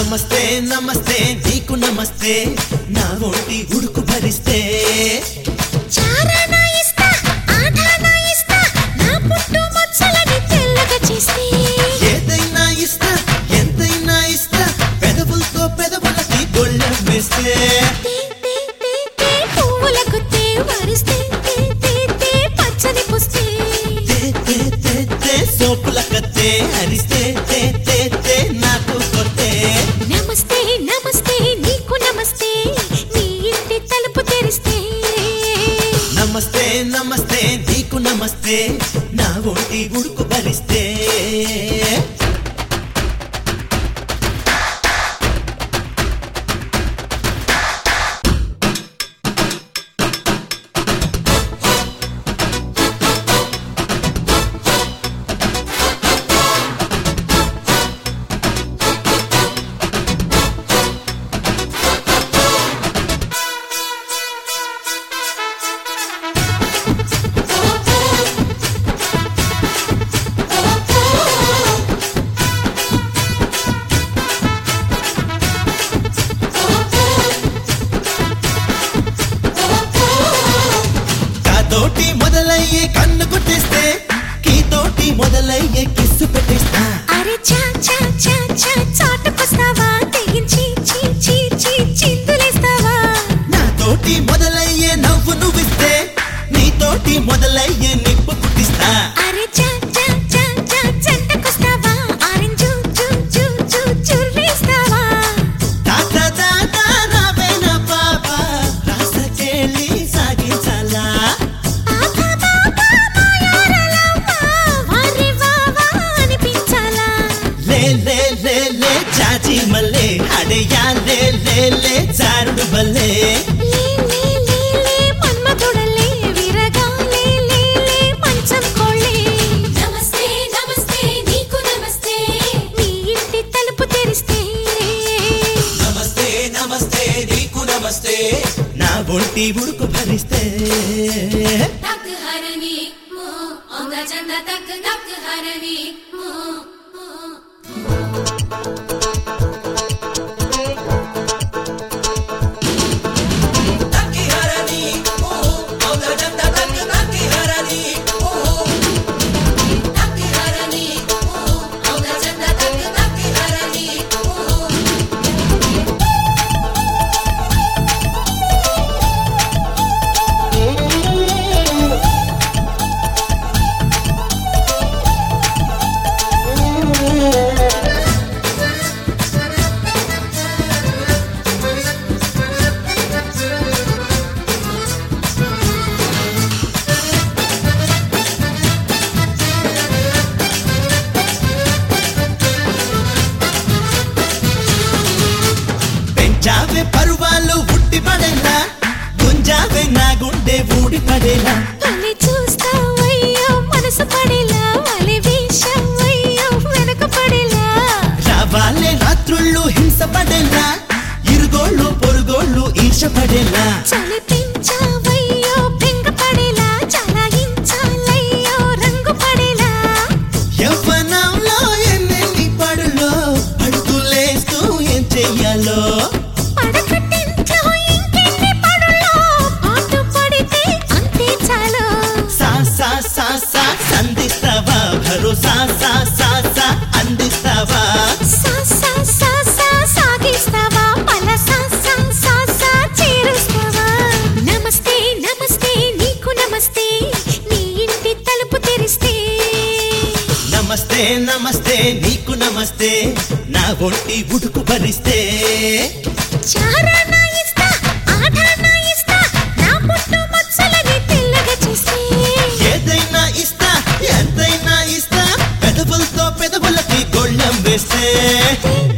నమస్తే నమస్తే నీకు నమస్తే నా ఒంటి ఉడుకు భరిస్తే చారానా ఇస్తా ఆటానా ఇస్తా నా పుట్టు మచ్చలని తెల్లగా చేస్తే ఏదైనా ఇస్తా ఎంతైనా ఇస్తా పెదవులతో పెదవులకి గొళ్ళెం వేస్తే తే, తే, తే, తే, పువ్వులకు తే వరిస్తే తే, తే, తే, పచ్చని పుస్తే తే, తే, తే, తే, సోపుల కత్తే అరిస్తే తే, తే, తే, నాకు కొత్తే నమస్తే నమస్తే నీకు నమస్తే నీ ఇంటి తలుపు తెరిస్తే నమస్తే నమస్తే నీకు నమస్తే నా ఒంటి ఉడుకు భరిస్తే కాతోటి మొదలయ్యే కన్ను గుర్తిస్తే కీతోటి మొదలయ్యే కిస్సు పెట్టిస్తా అరే చా చా చా చా చాటుకొస్తావా తెగించి చీ చీ చీ చిందులేస్తావా నాతోటి మొదలయ్యే నవ్వు నువ్విస్తే నీతోటి మొదలయ్యే నిప్పు పుట్టిస్తా అరే చా చా చా చా చెంటకొస్తావా ఆరెంజు జు జు జు చుర్రేస్తావా తాత తాత రావేనా పాప రాసకెళ్ళి సాగించాలా పాపా పాపా మాయారలమ్మా వారి వావా అనిపించాలా లే లే లే లే చాచి మల్లే అడయా లే లే లే చారుడు బల్లే లే లే లే లే మన్మధుడలే విరగా లే లే లే మంచం కోళ్ళే నమస్తే నమస్తే నీకు నమస్తే నీ ఇంటి తలుపు తెరిస్తే నమస్తే నమస్తే నీకు నమస్తే నా ఒంటి ఉడుకు భరిస్తే తక్ హరణి మో ఔద చంద తక్ తక్ హరణి మో తక్ హరణి మో ఔద చంద తక్ తక్ హరణి మో పెంచావే పరువాలు ఉట్టి పడేలా గుంజావే నా గుండె ఊడి పడేలా తల్లి చూస్తావయ్యో మనసు పడేలా వలి వేషవయ్యో వెనక పడేలా రావాలే రాత్రుళ్ళు హింస పడేలా ఇరుగోళ్ళు పొరుగోళ్ళు ఈర్ష పడేలా చలి పెంచావయ్యో బెంగ పడేలా చలాయించాలయ్యో రంగు పడేలా యవ్వనంలో ఎన్నెన్ని పడులో అడుగులేస్తూ ఏం చెయ్యాలో పడకట్టింట్లో ఇంకెన్ని పడులో పాటు పడితే అంతే చాలు సా సా సా సా సంధిస్తావా భరోసా సా సా సా అందిస్తావా సా సా సా సా సాగిస్తావా పల సా సా సా సా చేరుస్తావా నమస్తే నమస్తే నీకు నమస్తే నీ ఇంటి తలుపు తెరిస్తే నమస్తే నమస్తే నీకు నమస్తే నా ఒంటి ఉడుకు భరిస్తే చారానా ఇస్తా ఆటానా ఇస్తా నా పుట్టు మచ్చలని తెల్లగా చేస్తే ఏదైనా ఇస్తా ఎంతైనా ఇస్తా పెదవులతో పెదవులకి గొళ్ళెం వేస్తే తే